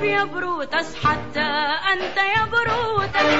عيب يا بروتس حتى أنت يا بروتس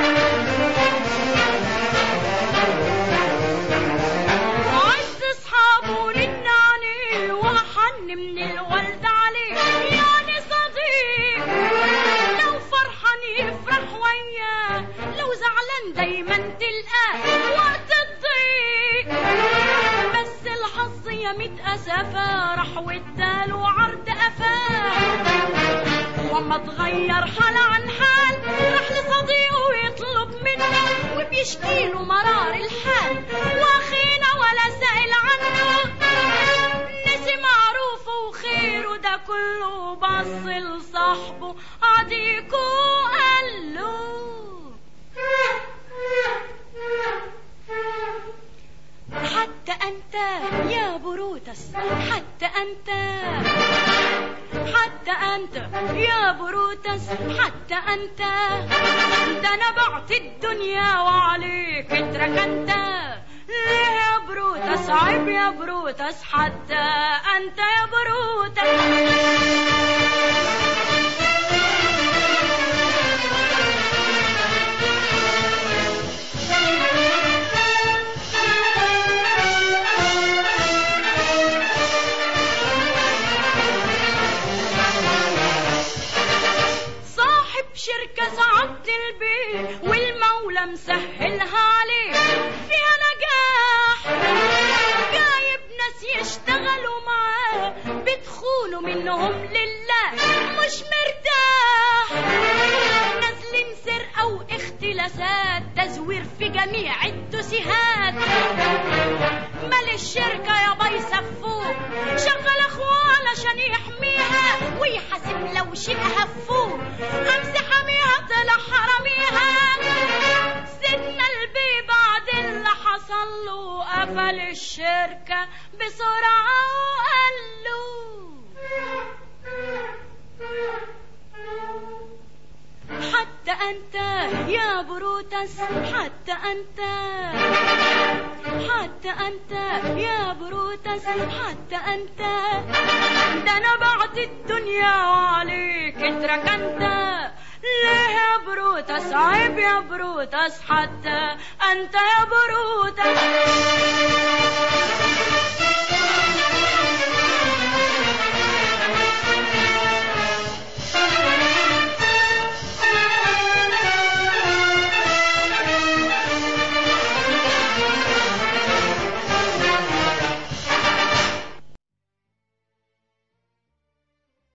عز أصحابه رن عليه وحن من الولد عليه يعني صديق لو فرحان يفرح وياه لو زعلان دايما تلقاه وقت الضيق بس الحظ يا ميت أسفة راح واداله عرض قفاه وما تغير حال عن حال راح لصديقه يطلب منه وبيشكيله مرار الحال واخينا ولا سأل عنه نسي معروفه وخيره ده كله بص لصاحبه عديكو قال له حتى أنت يا بروتس حتى أنت حتى أنت يا بروتس حتى أنت ده أنا بعت الدنيا وعليك اتركنت ليه يا بروتس عيب يا بروتس حتى أنت يا بروتس صاحب شركة سعدت البيه والمولى مسهلها عليه فيها نجاح جايب ناس يشتغلوا معاه بيدخلوا منهم لله مش مرتاح نازلين سرقة واختلاسات تزوير في جميع الدوسيهات مال الشركة يا باي سفوه شغل اخوه علشان يحميها ويحاسب لو شيء هفوه امسي حاميها طلع حراميها سيدنا البي بعد اللي حصل له قفل الشركة بسرعة وقال له حتى أنت يا بروتس حتى أنت حتى أنت يا بروتس حتى أنت ده أنا بعت الدنيا وعليك اتركنت ليه يا بروتس عيب يا بروتس حتى أنت يا بروتس